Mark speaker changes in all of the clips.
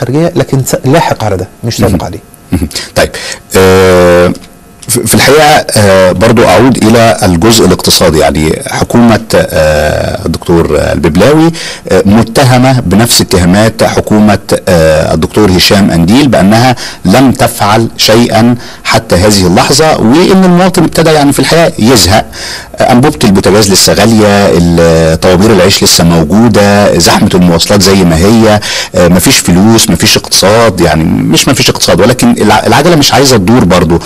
Speaker 1: الخارجيه لكن س- لاحق على ده مش سابق عليه
Speaker 2: مهم. طيب آه، في في الحقيقه آه، برضو اعود الى الجزء الاقتصادي يعني حكومه آه، الدكتور الببلاوي آه، متهمه بنفس اتهامات حكومه آه، الدكتور هشام انديل بانها لم تفعل شيئا حتى هذه اللحظه وان المواطن ابتدى يعني في الحقيقه يزهق آه، انبوبه البوتاجاز لسه غاليه ال- طوابير العيش لسه موجوده زحمه المواصلات زي ما هي آه، مفيش فلوس مفيش اقتصاد يعني مش مفيش اقتصاد ولكن الع- العجله مش عايزه تدور برضو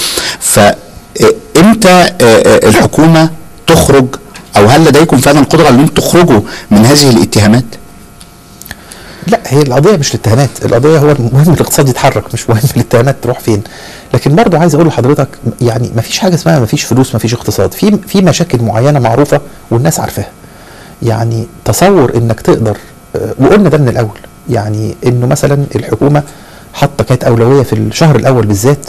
Speaker 2: فامتى الحكومه تخرج او هل لديكم فعلا القدره على ان انتم تخرجوا من هذه الاتهامات؟
Speaker 1: لا هي القضيه مش الاتهامات القضيه هو المهم الاقتصاد يتحرك مش مهم الاتهامات تروح فين لكن برضه عايز اقول لحضرتك يعني ما فيش حاجه اسمها ما فيش فلوس ما فيش اقتصاد في في مشاكل معينه معروفه والناس عارفاها يعني تصور انك تقدر آه، وقلنا ده من الاول يعني انه مثلا الحكومه حاطه كانت اولويه في الشهر الاول بالذات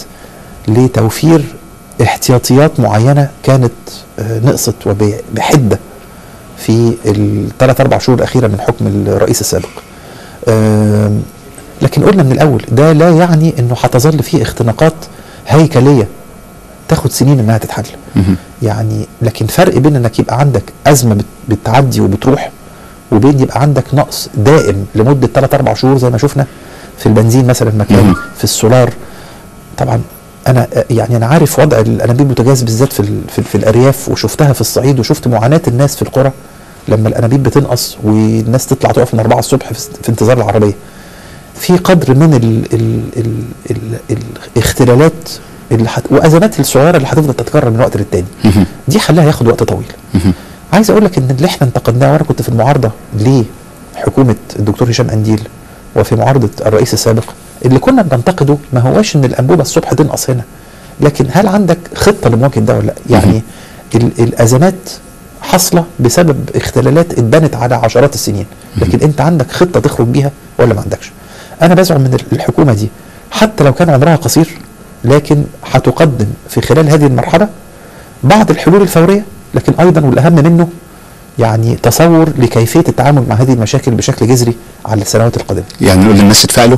Speaker 1: لتوفير احتياطيات معينه كانت آه، نقصت وبحده في الثلاث اربع شهور الاخيره من حكم الرئيس السابق. آم، لكن قلنا من الاول ده لا يعني انه هتظل فيه اختناقات هيكليه تاخد سنين انها تتحل. يعني لكن فرق بين انك يبقى عندك ازمه بت- بتعدي وبتروح وبين يبقى عندك نقص دائم لمده 3 4 شهور زي ما شفنا في البنزين مثلا مكان
Speaker 2: مهم.
Speaker 1: في السولار طبعا انا يعني انا عارف وضع الانابيب البوتاجاز بالذات في, ال- في, في الارياف وشفتها في الصعيد وشفت معاناه الناس في القرى لما الانابيب بتنقص والناس تطلع تقف من 4 الصبح في, في انتظار العربيه في قدر من ال ال ال ال الاختلالات اللي حت وازمات الصغيره اللي هتفضل تتكرر من وقت للتاني دي حلها هياخد وقت طويل عايز اقول لك ان اللي احنا انتقدناه وانا كنت في المعارضه لحكومه الدكتور هشام انديل وفي معارضه الرئيس السابق اللي كنا بننتقده ما هواش ان الانبوبه الصبح تنقص هنا لكن هل عندك خطه لمواجهه ده ولا لا؟ يعني ال الازمات حاصله بسبب اختلالات اتبنت على عشرات السنين لكن انت عندك خطه تخرج بيها ولا ما عندكش انا بزعم من الحكومه دي حتى لو كان عمرها قصير لكن هتقدم في خلال هذه المرحله بعض الحلول الفوريه لكن ايضا والاهم منه يعني تصور لكيفيه التعامل مع هذه المشاكل بشكل جذري على السنوات القادمه
Speaker 2: يعني نقول للناس اتفائلوا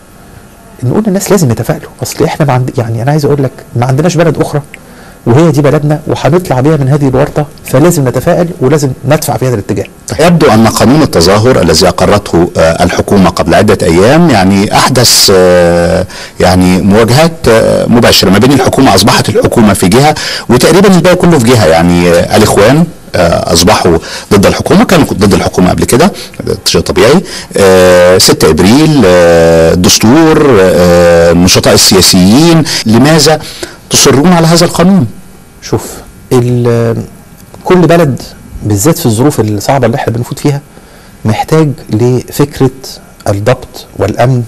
Speaker 1: نقول للناس لازم يتفائلوا اصل احنا ما عند يعني انا عايز اقول لك ما عندناش بلد اخرى وهي دي بلدنا وهنطلع بيها من هذه الورطه فلازم نتفائل ولازم ندفع في هذا الاتجاه
Speaker 2: يبدو ان قانون التظاهر الذي اقرته آه، الحكومه قبل عده ايام يعني احدث آه، يعني مواجهات آه، مباشره ما بين الحكومه اصبحت الحكومه في جهه وتقريبا الباقي كله في جهه يعني آه، الاخوان آه، اصبحوا ضد الحكومه كانوا ضد الحكومه قبل كده ده شيء طبيعي آه، 6 ابريل آه، الدستور آه، النشطاء السياسيين لماذا تصرون على هذا القانون
Speaker 1: شوف ال- كل بلد بالذات في الظروف الصعبه اللي احنا بنفوت فيها محتاج لفكره الضبط والامن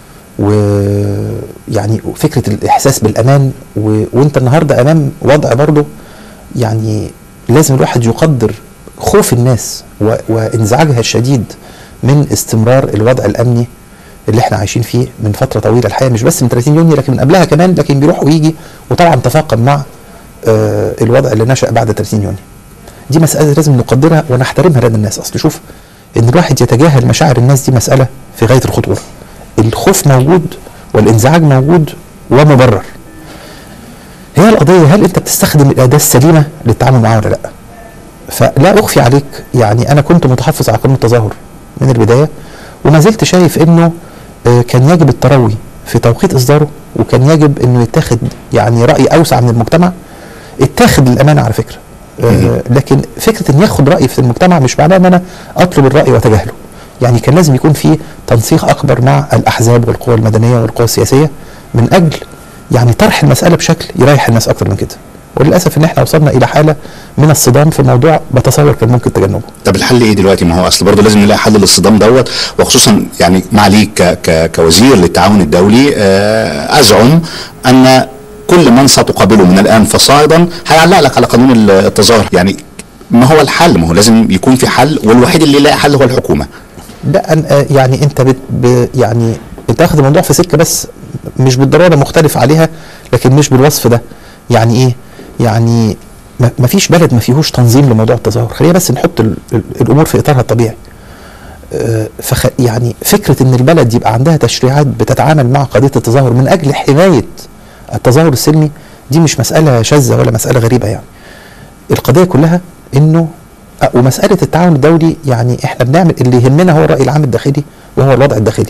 Speaker 1: ويعني فكره الاحساس بالامان و... وانت النهارده امام وضع برضه يعني لازم الواحد يقدر خوف الناس و... وانزعاجها الشديد من استمرار الوضع الامني اللي احنا عايشين فيه من فتره طويله الحقيقه مش بس من 30 يونيو لكن من قبلها كمان لكن بيروح ويجي وطبعا تفاقم مع آه الوضع اللي نشا بعد 30 يونيو دي مساله لازم نقدرها ونحترمها لدى الناس اصل شوف ان الواحد يتجاهل مشاعر الناس دي مساله في غايه الخطوره الخوف موجود والانزعاج موجود ومبرر هي القضيه هل انت بتستخدم الاداه السليمه للتعامل معاها ولا لا فلا اخفي عليك يعني انا كنت متحفظ على قانون التظاهر من البدايه وما زلت شايف انه آه، كان يجب التروي في توقيت اصداره وكان يجب انه يتاخد يعني راي اوسع من المجتمع اتاخد للامانه على فكره آه لكن فكره ان ياخد راي في المجتمع مش معناه ان انا اطلب الراي واتجاهله يعني كان لازم يكون في تنسيق اكبر مع الاحزاب والقوى المدنيه والقوى السياسيه من اجل يعني طرح المساله بشكل يريح الناس اكتر من كده وللاسف ان احنا وصلنا الى حاله من الصدام في موضوع بتصور كان ممكن تجنبه
Speaker 2: طب الحل ايه دلوقتي ما هو اصل برضه لازم نلاقي حل للصدام دوت وخصوصا يعني معاليك ك ك كوزير للتعاون الدولي آه، ازعم ان كل من ستقابله من الان فصاعدا هيعلق لك على قانون التظاهر يعني ما هو الحل ما هو لازم يكون في حل والوحيد اللي يلاقي حل هو الحكومه
Speaker 1: لا أن- آه، يعني انت بت ب يعني بتاخد الموضوع في سكه بس مش بالضروره مختلف عليها لكن مش بالوصف ده يعني ايه يعني ما فيش بلد ما فيهوش تنظيم لموضوع التظاهر خلينا بس نحط ال ال الامور في اطارها الطبيعي آه، فخ يعني فكره ان البلد يبقى عندها تشريعات بتتعامل مع قضيه التظاهر من اجل حمايه التظاهر السلمي دي مش مساله شاذه ولا مساله غريبه يعني القضيه كلها انه آه، ومساله التعاون الدولي يعني احنا بنعمل اللي يهمنا هو الراي العام الداخلي وهو الوضع الداخلي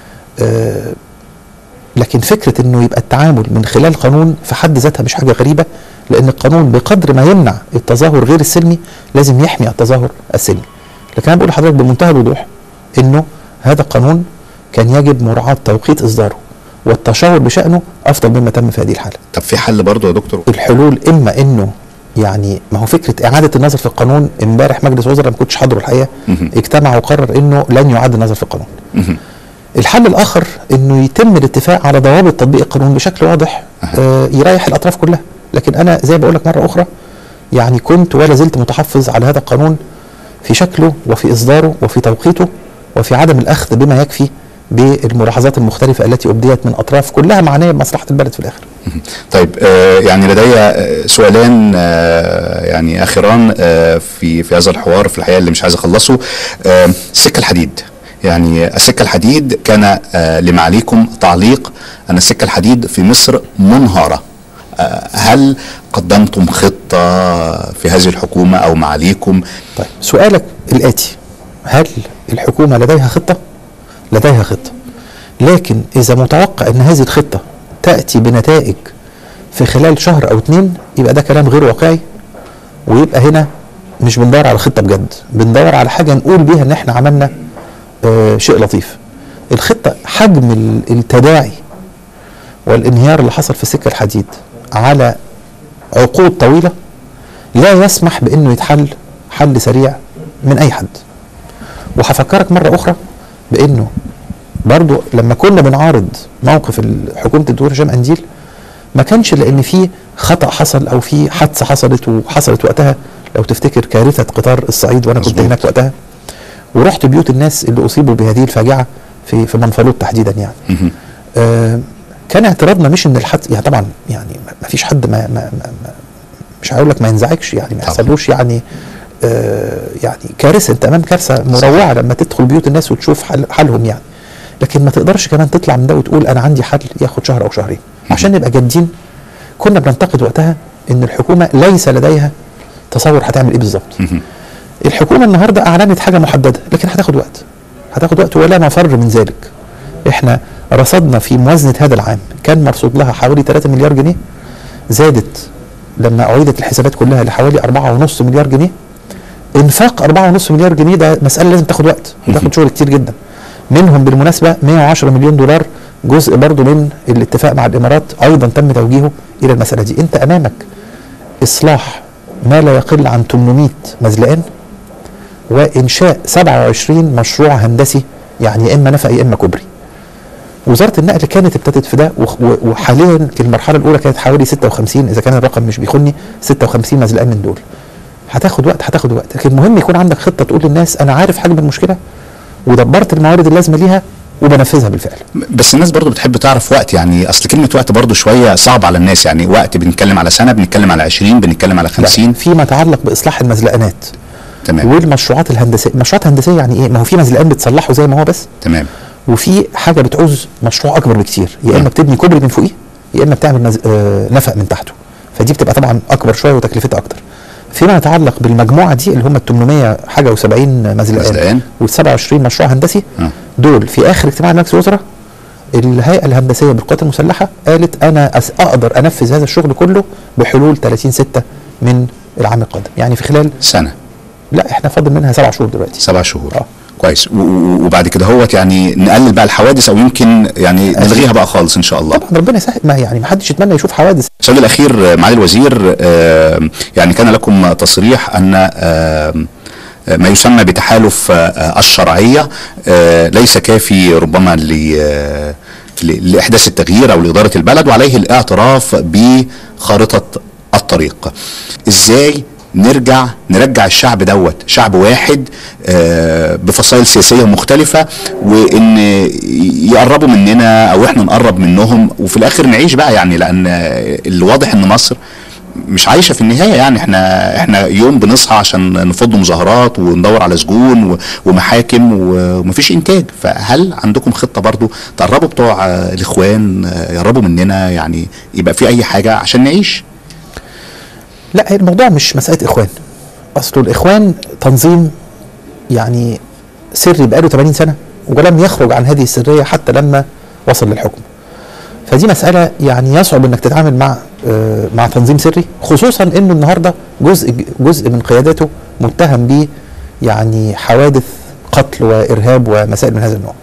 Speaker 1: آه، لكن فكره انه يبقى التعامل من خلال قانون في حد ذاتها مش حاجه غريبه لان القانون بقدر ما يمنع التظاهر غير السلمي لازم يحمي التظاهر السلمي لكن انا بقول لحضرتك بمنتهى الوضوح انه هذا القانون كان يجب مراعاه توقيت اصداره والتشاور بشانه افضل مما تم في هذه الحاله
Speaker 2: طب في حل برضه يا دكتور
Speaker 1: الحلول اما انه يعني ما هو فكره اعاده النظر في القانون امبارح مجلس وزراء ما كنتش حاضره الحقيقه
Speaker 2: مهم.
Speaker 1: اجتمع وقرر انه لن يعاد النظر في القانون
Speaker 2: مهم.
Speaker 1: الحل الاخر انه يتم الاتفاق على ضوابط تطبيق القانون بشكل واضح
Speaker 2: أها.
Speaker 1: آه يريح الاطراف كلها لكن انا زي ما بقول لك مره اخرى يعني كنت ولا زلت متحفظ على هذا القانون في شكله وفي اصداره وفي توقيته وفي عدم الاخذ بما يكفي بالملاحظات المختلفه التي ابديت من اطراف كلها معنيه بمصلحه البلد في الاخر
Speaker 2: طيب آه، يعني لدي آه، سؤالين آه، يعني اخران آه، في في هذا الحوار في الحقيقه اللي مش عايز اخلصه آه، السكه الحديد يعني السكه الحديد كان آه، لمعاليكم تعليق ان السكه الحديد في مصر منهاره آه، هل قدمتم خطه في هذه الحكومه او معاليكم
Speaker 1: طيب سؤالك الآتي هل الحكومة لديها خطة؟ لديها خطة لكن إذا متوقع أن هذه الخطة تأتي بنتائج في خلال شهر أو اتنين يبقى ده كلام غير واقعي ويبقى هنا مش بندور على خطة بجد بندور على حاجة نقول بيها أن احنا عملنا آه شيء لطيف الخطة حجم ال- التداعي والانهيار اللي حصل في السكة الحديد على عقود طويلة لا يسمح بانه يتحل حل سريع من اي حد وهفكرك مره اخرى بانه برضو لما كنا بنعارض موقف ال- حكومه الدكتور هشام انديل ما كانش لان في خطا حصل او في حادثه حصلت وحصلت وقتها لو تفتكر كارثه قطار الصعيد وانا كنت
Speaker 2: مظبوط.
Speaker 1: هناك وقتها ورحت بيوت الناس اللي اصيبوا بهذه الفاجعه في في منفلوط تحديدا يعني
Speaker 2: مهم.
Speaker 1: آه، كان اعتراضنا مش ان الحد يعني طبعا يعني ما فيش حد ما, ما, ما, ما مش هقول لك ما ينزعجش يعني ما
Speaker 2: طبعا.
Speaker 1: يحصلوش يعني آه يعني كارثه انت امام كارثه مروعه لما تدخل بيوت الناس وتشوف حل حالهم يعني لكن ما تقدرش كمان تطلع من ده وتقول انا عندي حل ياخد شهر او شهرين عشان نبقى جادين كنا بننتقد وقتها ان الحكومه ليس لديها تصور هتعمل ايه بالظبط
Speaker 2: مهم.
Speaker 1: الحكومه النهارده اعلنت حاجه محدده لكن هتاخد وقت هتاخد وقت ولا مفر من ذلك احنا رصدنا في موازنه هذا العام كان مرصود لها حوالي 3 مليار جنيه زادت لما اعيدت الحسابات كلها لحوالي 4.5 مليار جنيه انفاق 4.5 مليار جنيه ده مساله لازم تاخد وقت وتاخد شغل كتير جدا منهم بالمناسبه 110 مليون دولار جزء برضو من الاتفاق مع الامارات ايضا تم توجيهه الى المساله دي انت امامك اصلاح ما لا يقل عن 800 مزلقان وانشاء 27 مشروع هندسي يعني يا اما نفق يا اما كوبري وزاره النقل كانت ابتدت في ده وخ- و- وحاليا في المرحله الاولى كانت حوالي 56 اذا كان الرقم مش بيخوني 56 مزلقان من دول هتاخد وقت هتاخد وقت لكن المهم يكون عندك خطه تقول للناس انا عارف حجم المشكله ودبرت الموارد اللازمه ليها وبنفذها بالفعل
Speaker 2: بس الناس برضو بتحب تعرف وقت يعني اصل كلمه وقت برضو شويه صعب على الناس يعني وقت بنتكلم على سنه بنتكلم على 20 بنتكلم على 50
Speaker 1: فيما يتعلق باصلاح المزلقانات
Speaker 2: تمام
Speaker 1: والمشروعات الهندسيه المشروعات الهندسيه يعني ايه ما هو في مزلقان بتصلحه زي ما هو بس
Speaker 2: تمام
Speaker 1: وفي حاجه بتعوز مشروع اكبر بكتير يا اما
Speaker 2: مم.
Speaker 1: بتبني كوبري من فوقيه يا اما بتعمل نز... آه نفق من تحته فدي بتبقى طبعا اكبر شويه وتكلفتها اكتر فيما يتعلق بالمجموعه دي اللي هم ال 800 حاجه و70
Speaker 2: مزلقان.
Speaker 1: مزلقان وال 27 مشروع هندسي
Speaker 2: آه.
Speaker 1: دول في اخر اجتماع مجلس الوزراء الهيئه الهندسيه بالقوات المسلحه قالت انا أس اقدر انفذ هذا الشغل كله بحلول 30 6 من العام القادم يعني في خلال
Speaker 2: سنه
Speaker 1: لا احنا فاضل منها سبع شهور دلوقتي
Speaker 2: سبع شهور
Speaker 1: آه.
Speaker 2: كويس و- و- وبعد كده هوت يعني نقلل بقى الحوادث او يمكن يعني نلغيها بقى خالص ان شاء الله
Speaker 1: طبعا ربنا يسهل ما يعني ما حدش يتمنى يشوف حوادث
Speaker 2: السؤال الاخير آه، معالي الوزير آه، يعني كان لكم تصريح ان آه، ما يسمى بتحالف آه، الشرعيه آه، ليس كافي ربما ل آه، ل- لاحداث التغيير او لاداره البلد وعليه الاعتراف بخارطه الطريق ازاي نرجع نرجع الشعب دوت شعب واحد آه، بفصائل سياسيه مختلفه وان يقربوا مننا او احنا نقرب منهم وفي الاخر نعيش بقى يعني لان الواضح ان مصر مش عايشه في النهايه يعني احنا احنا يوم بنصحى عشان نفض مظاهرات وندور على سجون و- ومحاكم و- ومفيش انتاج فهل عندكم خطه برضو تقربوا بتوع آه، الاخوان آه، يقربوا مننا يعني يبقى في اي حاجه عشان نعيش
Speaker 1: لا هي الموضوع مش مساله اخوان اصل الاخوان تنظيم يعني سري بقاله 80 سنه ولم يخرج عن هذه السريه حتى لما وصل للحكم فدي مساله يعني يصعب انك تتعامل مع آه، مع تنظيم سري خصوصا انه النهارده جزء جزء من قيادته متهم ب يعني حوادث قتل وارهاب ومسائل من هذا النوع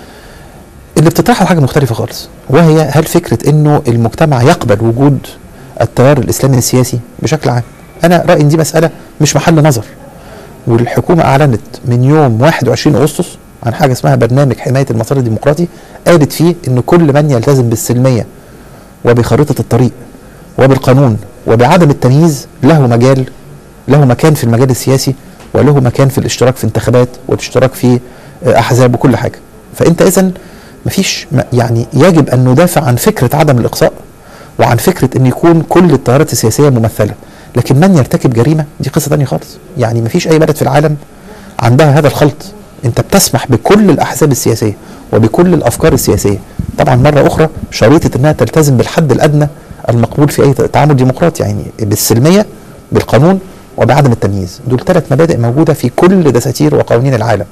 Speaker 1: اللي بتطرحه حاجه مختلفه خالص وهي هل فكره انه المجتمع يقبل وجود التيار الاسلامي السياسي بشكل عام انا رايي ان دي مساله مش محل نظر والحكومه اعلنت من يوم 21 اغسطس عن حاجه اسمها برنامج حمايه المسار الديمقراطي قالت فيه ان كل من يلتزم بالسلميه وبخريطه الطريق وبالقانون وبعدم التمييز له مجال له مكان في المجال السياسي وله مكان في الاشتراك في انتخابات والاشتراك في آه، احزاب وكل حاجه فانت اذا مفيش م- يعني يجب ان ندافع عن فكره عدم الاقصاء وعن فكره ان يكون كل التيارات السياسيه ممثله لكن من يرتكب جريمه دي قصه ثانيه خالص يعني مفيش اي بلد في العالم عندها هذا الخلط انت بتسمح بكل الاحزاب السياسيه وبكل الافكار السياسيه طبعا مره اخرى شريطه انها تلتزم بالحد الادنى المقبول في اي تعامل ديمقراطي يعني بالسلميه بالقانون وبعدم التمييز دول ثلاث مبادئ موجوده في كل دساتير وقوانين العالم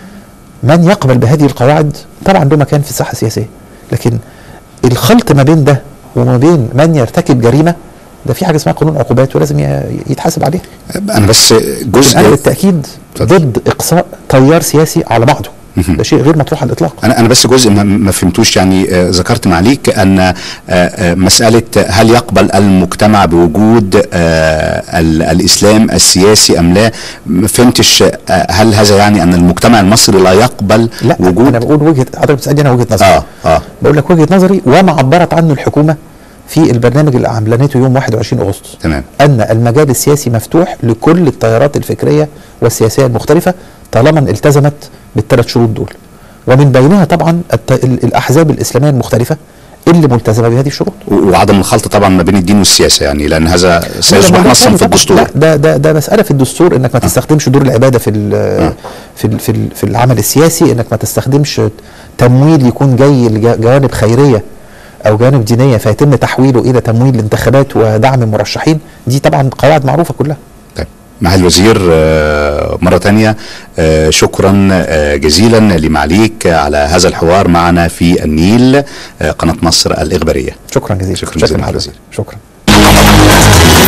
Speaker 1: من يقبل بهذه القواعد طبعا له مكان في الساحه السياسيه لكن الخلط ما بين ده وما بين من يرتكب جريمه ده في حاجه اسمها قانون عقوبات ولازم ي- يتحاسب عليها
Speaker 2: انا بس جزء
Speaker 1: انا بالتاكيد
Speaker 2: اتفضل.
Speaker 1: ضد اقصاء تيار سياسي على بعضه
Speaker 2: مهم.
Speaker 1: ده شيء غير مطروح على الاطلاق
Speaker 2: انا انا بس جزء ما, ما فهمتوش يعني آه، ذكرت معليك ان آه، آه، مساله هل يقبل المجتمع بوجود آه، ال- الاسلام السياسي ام لا ما فهمتش آه، هل هذا يعني ان المجتمع المصري لا يقبل
Speaker 1: لا
Speaker 2: وجود
Speaker 1: انا بقول وجهه حضرتك بتسالني انا وجهه نظري
Speaker 2: اه اه
Speaker 1: بقول لك وجهه نظري وما عبرت عنه الحكومه في البرنامج اللي اعلنته يوم 21 اغسطس
Speaker 2: تمام
Speaker 1: ان المجال السياسي مفتوح لكل التيارات الفكريه والسياسيه المختلفه طالما التزمت بالثلاث شروط دول ومن بينها طبعا الت... ال- الاحزاب الاسلاميه المختلفه اللي ملتزمه بهذه الشروط
Speaker 2: و- وعدم الخلط طبعا ما بين الدين والسياسه يعني لان هذا
Speaker 1: لا،
Speaker 2: سيصبح
Speaker 1: ده
Speaker 2: نصا
Speaker 1: ثاني
Speaker 2: في
Speaker 1: طبعاً.
Speaker 2: الدستور
Speaker 1: لا ده ده ده مساله في الدستور انك ما تستخدمش دور العباده في ال في ال في, ال في العمل السياسي انك ما تستخدمش تمويل يكون جاي لجوانب خيريه او جوانب دينيه فيتم تحويله الى تمويل لانتخابات ودعم المرشحين دي طبعا قواعد معروفه كلها
Speaker 2: طيب مع الوزير آه، مرة تانية آه، شكرا آه، جزيلا لمعاليك على هذا الحوار معنا في النيل آه، قناة مصر الإخبارية
Speaker 1: شكرا جزيلا
Speaker 2: شكراً جزيلاً
Speaker 1: حضرتك.
Speaker 2: الوزير.
Speaker 1: شكرا